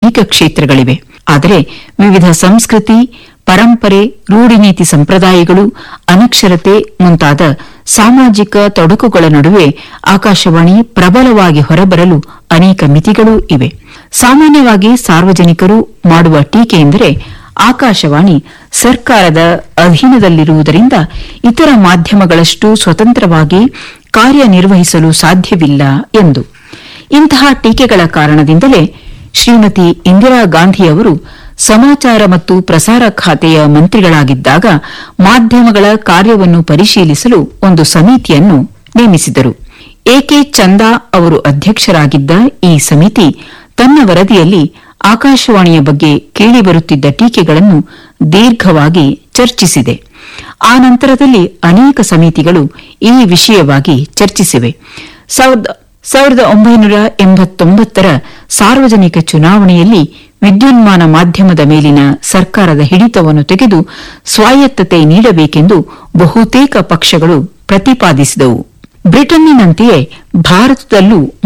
ಅನೇಕ ಕ್ಷೇತ್ರಗಳಿವೆ ಆದರೆ ವಿವಿಧ ಸಂಸ್ಕೃತಿ ಪರಂಪರೆ ರೂಢಿನೀತಿ ಸಂಪ್ರದಾಯಗಳು ಅನಕ್ಷರತೆ ಮುಂತಾದ ಸಾಮಾಜಿಕ ತೊಡಕುಗಳ ನಡುವೆ ಆಕಾಶವಾಣಿ ಪ್ರಬಲವಾಗಿ ಹೊರಬರಲು ಅನೇಕ ಮಿತಿಗಳೂ ಇವೆ ಸಾಮಾನ್ಯವಾಗಿ ಸಾರ್ವಜನಿಕರು ಮಾಡುವ ಟೀಕೆ ಎಂದರೆ ಆಕಾಶವಾಣಿ ಸರ್ಕಾರದ ಅಧೀನದಲ್ಲಿರುವುದರಿಂದ ಇತರ ಮಾಧ್ಯಮಗಳಷ್ಟು ಸ್ವತಂತ್ರವಾಗಿ ಕಾರ್ಯನಿರ್ವಹಿಸಲು ಸಾಧ್ಯವಿಲ್ಲ ಎಂದು ಇಂತಹ ಟೀಕೆಗಳ ಕಾರಣದಿಂದಲೇ ಶ್ರೀಮತಿ ಇಂದಿರಾ ಗಾಂಧಿಯವರು ಸಮಾಚಾರ ಮತ್ತು ಪ್ರಸಾರ ಖಾತೆಯ ಮಂತ್ರಿಗಳಾಗಿದ್ದಾಗ ಮಾಧ್ಯಮಗಳ ಕಾರ್ಯವನ್ನು ಪರಿಶೀಲಿಸಲು ಒಂದು ಸಮಿತಿಯನ್ನು ನೇಮಿಸಿದರು ಎಕೆ ಚಂದಾ ಅವರು ಅಧ್ಯಕ್ಷರಾಗಿದ್ದ ಈ ಸಮಿತಿ ತನ್ನ ವರದಿಯಲ್ಲಿ ಆಕಾಶವಾಣಿಯ ಬಗ್ಗೆ ಕೇಳಿಬರುತ್ತಿದ್ದ ಟೀಕೆಗಳನ್ನು ದೀರ್ಘವಾಗಿ ಚರ್ಚಿಸಿದೆ ಆ ನಂತರದಲ್ಲಿ ಅನೇಕ ಸಮಿತಿಗಳು ಈ ವಿಷಯವಾಗಿ ಚರ್ಚಿಸಿವೆ ಸಾವಿರದ ಒಂಬೈನೂರ ಎಂಬತ್ತೊಂಬತ್ತರ ಸಾರ್ವಜನಿಕ ಚುನಾವಣೆಯಲ್ಲಿ ವಿದ್ಯುನ್ಮಾನ ಮಾಧ್ಯಮದ ಮೇಲಿನ ಸರ್ಕಾರದ ಹಿಡಿತವನ್ನು ತೆಗೆದು ಸ್ವಾಯತ್ತತೆ ನೀಡಬೇಕೆಂದು ಬಹುತೇಕ ಪಕ್ಷಗಳು ಪ್ರತಿಪಾದಿಸಿದವು ಬ್ರಿಟನ್ನಿನಂತೆಯೇ ಭಾರತದಲ್ಲೂ